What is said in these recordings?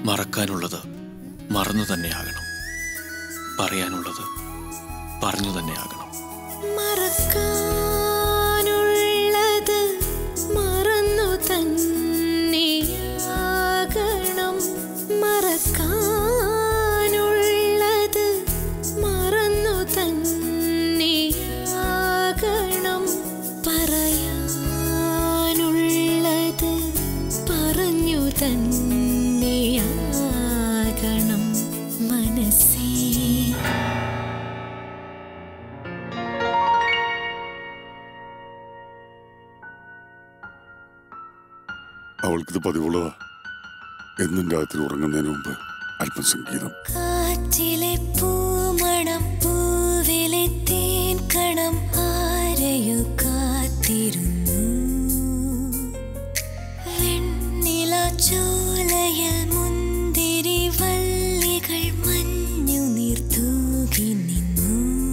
മറക്കാനുള്ളത് മറന്നു തന്നെയാകണം പറയാനുള്ളത് പറഞ്ഞു തന്നെയാകണം മറക്കാനുള്ളത് മറന്നു തന്നെയാകണം മറക്കാനുള്ളത് മറന്നു തന്നെയാകണം പറയാനുള്ളത് പറഞ്ഞു തന്നെയാകണം മനസ്സേ അവൾക്കിത് പതിവുള്ളതാ എന്നും രാത്രി ഉറങ്ങുന്നതിന് മുമ്പ് അല്പം സംഗീതം കാറ്റിലെ പൂമണം പൂവിലെ തേൻ കണം ആരെയോ കാത്തിരുന്നു വെണ്ണില ചോലയിൽ മുന്തിരി വള്ളികൾ മഞ്ഞു നീർത്തൂകി നിന്നു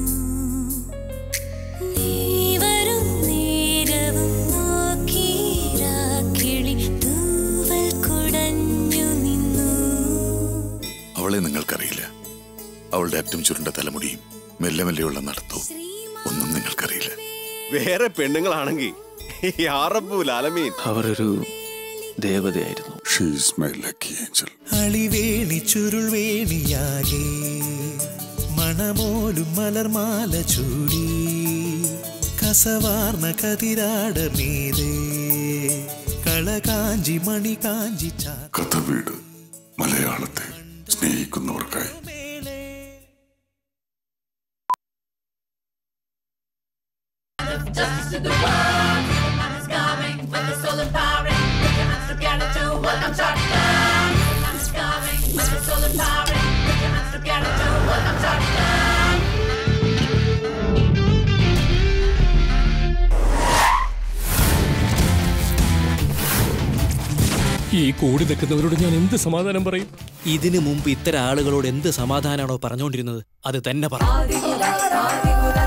നീ വരും നേരവും നോക്കിരാക്കിളി തൂവൽ കുടഞ്ഞു നിന്നു അവളെ നിങ്ങൾക്കറിയില്ല അവളുടെ അറ്റം ചുരുണ്ട തലമുടിയും മെല്ലെ മെല്ലെയുള്ള നടത്തവും ഒന്നും നിങ്ങൾക്കറിയില്ല വേറെ പെണ്ണുങ്ങളാണെങ്കിൽ യാറപ്പൂല അലമീൻ അവരൊരു ദേവതയായിരുന്നു ഷീസ് മൈ ലക്കി ഏഞ്ചൽ അളിവേണി ചുരുൾവേണിയാകെ മണമോലും മലർമാല ചൂടി കസവാർന്ന കതിരാട മീതേ കളകാഞ്ചി മണി കാഞ്ചി ചാ കഥ വീട് മലയാളത്തെ സ്നേഹിക്കുന്നവർക്കായി ഈ കൂടി നിൽക്കുന്നവരോട് ഞാൻ എന്ത് സമാധാനം പറയും ഇതിനു മുമ്പ് ഇത്തരം ആളുകളോട് എന്ത് സമാധാനമാണോ പറഞ്ഞുകൊണ്ടിരുന്നത് അത് തന്നെ പറ ആദികുല ആദികുല